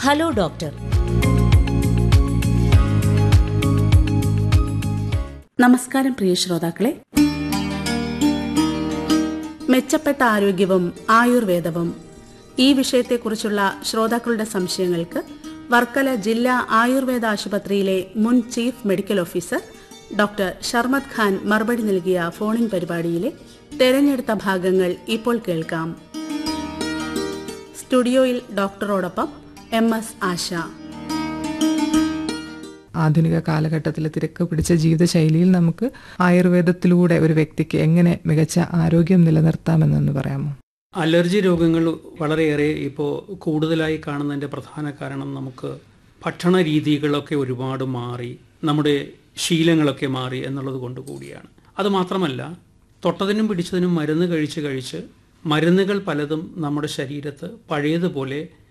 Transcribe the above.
hello doctor നമസ്കാരം പ്രിയ ശ്രോതാക്കളെ മെച്ചപ്പെട്ട ആരോഗ്യവും ആയുർവേദവും ഈ വിഷയത്തെക്കുറിച്ചുള്ള ശ്രോതാക്കളുടെ സംശയങ്ങൾക്ക് വർക്കല ജില്ലാ ആയുർവേദ ആശുപത്രിയിലെ മുൻ chief medical officer doctor Sharmad Khan മറുപടി നൽകിയ ഫോണിൻ പരിപാടിയിലെ തെരഞ്ഞെടുത്ത ഭാഗങ്ങൾ ഇപ്പോൾ കേൾക്കാം സ്റ്റുഡിയോയിൽ ഡോക്ടറോടൊപ്പം എം എസ് ആശ ആധുനിക കാലഘട്ടത്തിലെ തിരക്ക് പിടിച്ച ജീവിതശൈലിയിൽ നമുക്ക് ആയുർവേദത്തിലൂടെ ഒരു വ്യക്തിക്ക് എങ്ങനെ മികച്ച ആരോഗ്യം നിലനിർത്താമെന്നൊന്ന് പറയാമോ അലർജി രോഗങ്ങൾ വളരെയേറെ ഇപ്പോൾ കൂടുതലായി കാണുന്നതിൻ്റെ പ്രധാന കാരണം നമുക്ക് ഭക്ഷണ രീതികളൊക്കെ ഒരുപാട് മാറി നമ്മുടെ ശീലങ്ങളൊക്കെ മാറി എന്നുള്ളത് കൊണ്ട് കൂടിയാണ് അതുമാത്രമല്ല തൊട്ടതിനും പിടിച്ചതിനും മരുന്ന് കഴിച്ച് കഴിച്ച് മരുന്നുകൾ പലതും നമ്മുടെ ശരീരത്ത് പഴയതുപോലെ